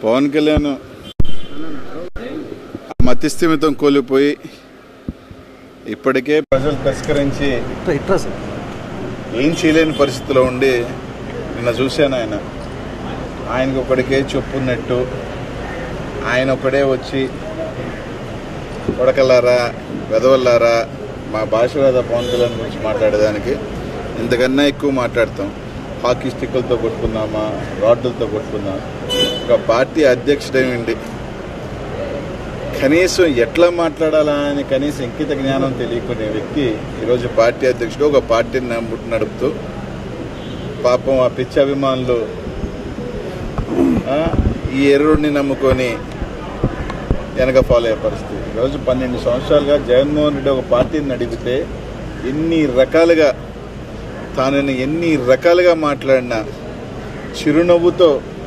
పవన్ కళ్యాణ్ మతిస్థిమితం కోల్పోయి ఇప్పటికే ప్రజలు తిరస్కరించి ఇట్రా ఇట్రా సార్ ఏం చేయలేని పరిస్థితిలో ఉండి నిన్న చూశాను ఆయన ఆయనకు ఒకడికే చెప్పున్నట్టు ఆయన ఒకడే వచ్చి కొడకల్లారా వెదవల్లారా మా భాష కదా పవన్ కళ్యాణ్ గురించి మాట్లాడేదానికి ఇంతకన్నా ఎక్కువ మాట్లాడతాం హాకీ స్టిక్కులతో కొట్టుకుందామా రాడ్లతో కొట్టుకుందాం ఒక పార్టీ అధ్యక్షుడేమిండి కనీసం ఎట్లా మాట్లాడాలా అని కనీసం ఇంకిత జ్ఞానం తెలియకునే వ్యక్తి ఈరోజు పార్టీ అధ్యక్షుడు ఒక పార్టీని నమ్ము- నడుపుతూ పాపం ఆ పిచ్చి అభిమానులు ఆ, ఈ ఎర్రుడిని నమ్ముకొని వెనక ఫాలో అయ్యే పరిస్థితి ఈరోజు పన్నెండు సంవత్సరాలుగా జగన్మోహన్ రెడ్డి ఒక పార్టీని నడిపితే ఎన్ని రకాలుగా తానని ఎన్ని రకాలుగా మాట్లాడినా చిరునవ్వుతో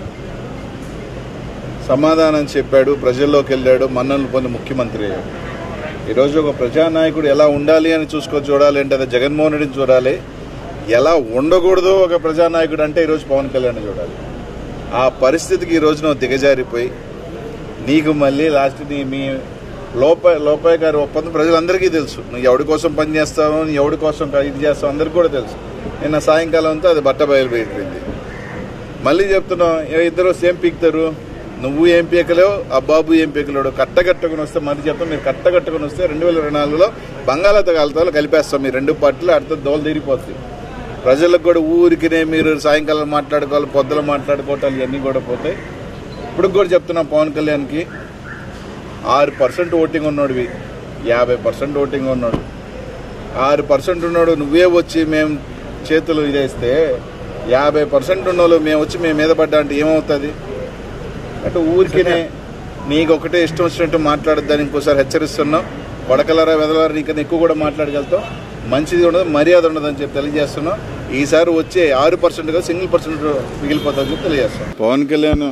సమాధానం చెప్పాడు ప్రజల్లోకి వెళ్ళాడు మన్ననలు పొంది ముఖ్యమంత్రి అయ్యాడు ఈరోజు ఒక ప్రజానాయకుడు ఎలా ఉండాలి అని చూసుకో చూడాలి అంటే అది జగన్మోహన్ రెడ్డిని చూడాలి ఎలా ఉండకూడదో ఒక ప్రజానాయకుడు అంటే ఈరోజు పవన్ కళ్యాణ్ చూడాలి ఆ పరిస్థితికి ఈ రోజు నువ్వు దిగజారిపోయి నీకు మళ్ళీ లాస్ట్ నీ మీ లోప లోపాయకారి ఒప్పందం ప్రజలందరికీ తెలుసు నువ్వు ఎవడి కోసం పని చేస్తావు నువ్వు ఎవడి కోసం ఇది చేస్తావు అందరికీ కూడా తెలుసు నిన్న సాయంకాలం అంతా అది బట్ట బయలుపోయింది మళ్ళీ చెప్తున్నాం ఏ ఇద్దరు సేమ్ పీకుతారు నువ్వు ఏం పీకలేవు ఆ బాబు ఏం పీకలేడు కట్టగట్టుకుని వస్తే మళ్ళీ చెప్తాం మీరు కట్టగట్టుకుని వస్తే రెండు వేల ఇరవై నాలుగులో బంగాళాఖాతాలు కలిపేస్తాం మీ రెండు పార్టీలు అర్థం దోలు తీరిపోతుంది ప్రజలకు కూడా ఊరికినే మీరు సాయంకాలం మాట్లాడుకోవాలి పొద్దున మాట్లాడుకోవటాలు ఇవన్నీ కూడా పోతాయి ఇప్పుడు కూడా చెప్తున్నాం పవన్ కళ్యాణ్కి ఆరు పర్సెంట్ ఓటింగ్ ఉన్నాడువి యాభై పర్సెంట్ ఓటింగ్ ఉన్నాడు ఆరు పర్సెంట్ ఉన్నాడు నువ్వే వచ్చి మేము చేతులు ఇదేస్తే యాభై పర్సెంట్ ఉన్నోళ్ళు మేము వచ్చి మేము మీద పడ్డా అంటే ఏమవుతుంది అంటే ఊరికినే నీకు ఒకటే ఇష్టం వచ్చినట్టు మాట్లాడద్దని ఇంకోసారి హెచ్చరిస్తున్నాం కొడకలరా వెదలరా నీకన్నా ఎక్కువ కూడా మాట్లాడగలుగుతాం మంచిది ఉండదు మర్యాద ఉండదని చెప్పి తెలియజేస్తున్నాం ఈసారి వచ్చే ఆరు పర్సెంట్ కదా సింగిల్ పర్సెంట్ మిగిలిపోతుందని చెప్పి తెలియజేస్తాం పవన్ కళ్యాణ్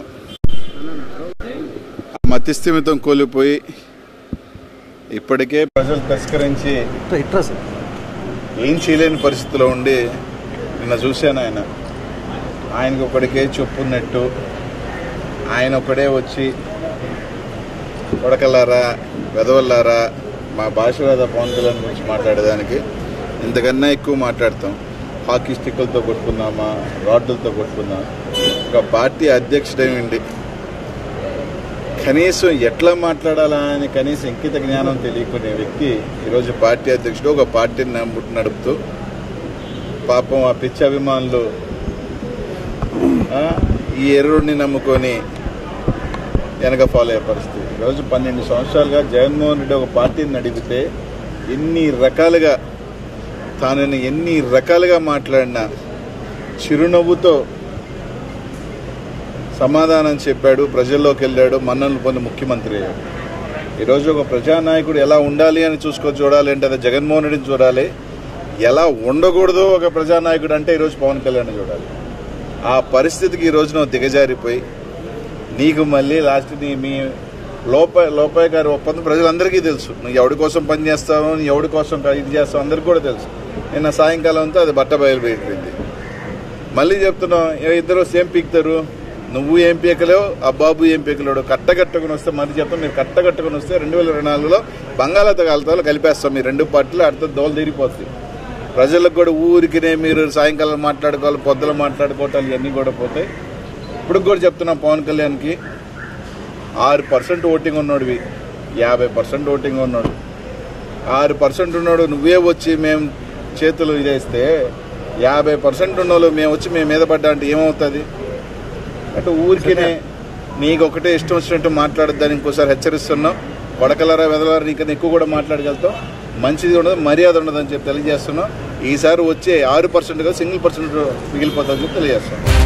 మతిస్థిమితం కోల్పోయి ఇప్పటికే ప్రజలు తిరస్కరించి ఇట్రా ఇట్రా సార్ ఏం చేయలేని పరిస్థితిలో ఉండి నిన్న చూశాను ఆయన ఆయనకు ఒకడికే చెప్పున్నట్టు ఆయన ఒకడే వచ్చి కొడకల్లారా వెదవల్లారా మా భాష కదా పవన్ కళ్యాణ్ గురించి మాట్లాడేదానికి ఇంతకన్నా ఎక్కువ మాట్లాడతాం హాకీ స్టిక్కులతో కొట్టుకుందామా రాడ్లతో కొట్టుకుందాం ఒక పార్టీ అధ్యక్షుడేమిండి కనీసం ఎట్లా మాట్లాడాలా అని కనీసం ఇంకిత జ్ఞానం తెలియకునే వ్యక్తి ఈరోజు పార్టీ అధ్యక్షుడు ఒక పార్టీని నమ్ము- నడుపుతూ పాపం ఆ పిచ్చి అభిమానులు ఆ, ఈ ఎర్రుడిని నమ్ముకొని వెనక ఫాలో అయ్యే పరిస్థితి ఈరోజు పన్నెండు సంవత్సరాలుగా జగన్మోహన్ రెడ్డి ఒక పార్టీని నడిపితే ఎన్ని రకాలుగా తానని ఎన్ని రకాలుగా మాట్లాడినా చిరునవ్వుతో సమాధానం చెప్పాడు ప్రజల్లోకి వెళ్ళాడు మన్ననలు పొంది ముఖ్యమంత్రి అయ్యాడు ఈరోజు ఒక ప్రజానాయకుడు ఎలా ఉండాలి అని చూసుకో చూడాలి అంటే అది జగన్మోహన్ రెడ్డిని చూడాలి ఎలా ఉండకూడదో ఒక ప్రజానాయకుడు అంటే ఈరోజు పవన్ కళ్యాణ్ చూడాలి ఆ పరిస్థితికి ఈ రోజు నువ్వు దిగజారిపోయి నీకు మళ్ళీ లాస్ట్ నీ మీ లోప లోపాయకారి ఒప్పందం ప్రజలందరికీ తెలుసు నువ్వు ఎవడి కోసం పని చేస్తావు నువ్వు ఎవడి కోసం ఇది చేస్తావు అందరికీ కూడా తెలుసు నిన్న సాయంకాలం అంతా అది బట్ట బయలుపోయింది మళ్ళీ చెప్తున్నాం ఏ ఇద్దరు సేమ్ పీకుతారు నువ్వు ఏం పీకలేవు ఆ బాబు ఏం పీకలేడు కట్టగట్టుకుని వస్తే మళ్ళీ చెప్తాం మీరు కట్టగట్టుకుని వస్తే రెండు వేల ఇరవై నాలుగులో బంగాళాఖాతాలు కలిపేస్తాం మీ రెండు పార్టీలు అర్థం దోలు తీరిపోతుంది ప్రజలకు కూడా ఊరికినే మీరు సాయంకాలం మాట్లాడుకోవాలి పొద్దున మాట్లాడుకోవటాలు ఇవన్నీ కూడా పోతాయి ఇప్పుడు కూడా చెప్తున్నాం పవన్ కళ్యాణ్కి ఆరు పర్సెంట్ ఓటింగ్ ఉన్నాడువి యాభై పర్సెంట్ ఓటింగ్ ఉన్నాడు ఆరు పర్సెంట్ ఉన్నాడు నువ్వే వచ్చి మేము చేతులు ఇదేస్తే యాభై పర్సెంట్ ఉన్నోళ్ళు మేము వచ్చి మేము మీద పడ్డా అంటే ఏమవుతుంది అంటే ఊరికినే నీకు ఒకటే ఇష్టం వచ్చినట్టు మాట్లాడద్దని ఇంకోసారి హెచ్చరిస్తున్నాం కొడకలరా వెదలరా నీకన్నా ఎక్కువ కూడా మాట్లాడగలుగుతాం మంచిది ఉండదు మర్యాద ఉండదని చెప్పి తెలియజేస్తున్నాం ఈసారి వచ్చే ఆరు పర్సెంట్ కదా సింగిల్ పర్సెంట్ మిగిలిపోతుందని చెప్పి తెలియజేస్తున్నాం